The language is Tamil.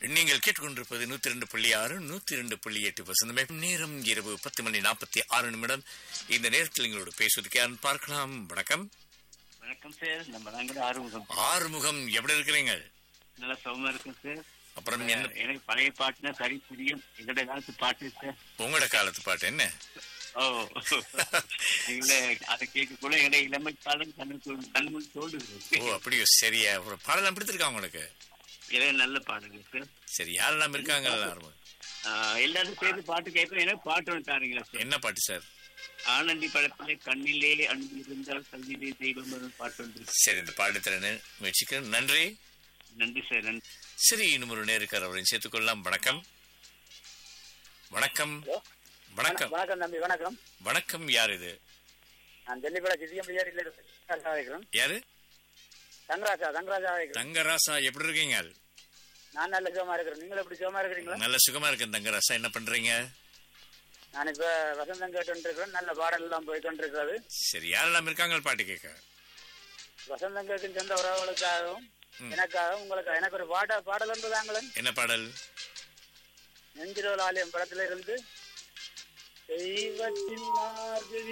நீங்கள் கேட்டுக்கொண்டிருப்பது நூத்தி ரெண்டு புள்ளி ஆறு நூத்தி ரெண்டு புள்ளி எட்டு வசந்தமே நேரம் இரவு பத்து மணி நாற்பத்தி ஆறு நிமிடம் இந்த நேரத்தில் எங்களோட பேசுவதற்கு யாரும் பார்க்கலாம் வணக்கம் வணக்கம் சார் நம்ம தாங்க ஆறுமுகம் ஆறுமுகம் எப்படி இருக்கிறீங்க நல்லா சுகமா இருக்கும் சார் அப்புறம் என்ன எனக்கு பழைய பாட்டுனா சரி புரியும் எங்களோட காலத்து பாட்டு சார் உங்களோட காலத்து பாட்டு என்ன ஓ எங்களை அதை கேட்க கூட எங்களை இளமை காலம் கண்ணு கண்முன் தோன்றுது ஓ அப்படியோ சரியா ஒரு பாடலாம் பிடித்திருக்கா உங்களுக்கு இதே நல்ல பாடுங்க சார் சரி யாரெல்லாம் இருக்காங்க ஆறுமுகம் ஆஹ் எல்லாரும் சேர்ந்து பாட்டு கேட்போம் எனக்கு பாட்டு ஒன்று தாருங்களா சார் என்ன பாட்டு சார் ஆனந்தி படத்திலே கண்ணிலே அன்பு இருந்தால் கல்வியிலே தெய்வம் வரும் பாட்டு ஒன்று சரி இந்த பாடத்திறனை முயற்சிக்கிறேன் நன்றி நன்றி சார் நன்றி சரி இன்னும் ஒரு நேருக்கார் அவரையும் சேர்த்துக்கொள்ளலாம் வணக்கம் வணக்கம் வணக்கம் வணக்கம் தம்பி வணக்கம் வணக்கம் யார் இது நான் டெல்லிப்பட சிதியம் பிள்ளையாரில் இருக்கிறேன் யாரு தங்கராஜா தங்கராஜா இருக்கிறேன் தங்கராசா எப்படி இருக்கீங்க நான் நல்ல சுகமா இருக்கிறேன் நீங்கள் எப்படி சுகமா இருக்கிறீங்களா நல்ல சுகமா இருக்கேன் தங்கராசா என்ன பண்றீங்க நான் இப்ப வசந்தம் கேட்டு இருக்கிறேன் நல்ல பாடல் எல்லாம் போய் கொண்டிருக்கிறது சரி யாரெல்லாம் இருக்காங்க பாட்டு கேட்க வசந்தம் கேட்கும் சொந்த உறவுகளுக்காகவும் எனக்காகவும் உங்களுக்கு எனக்கு ஒரு பாட பாடல் என்பதாங்களே என்ன பாடல் நெஞ்சிரோல் ஆலயம் படத்துல இருந்து தெய்வத்தின் மார்கழி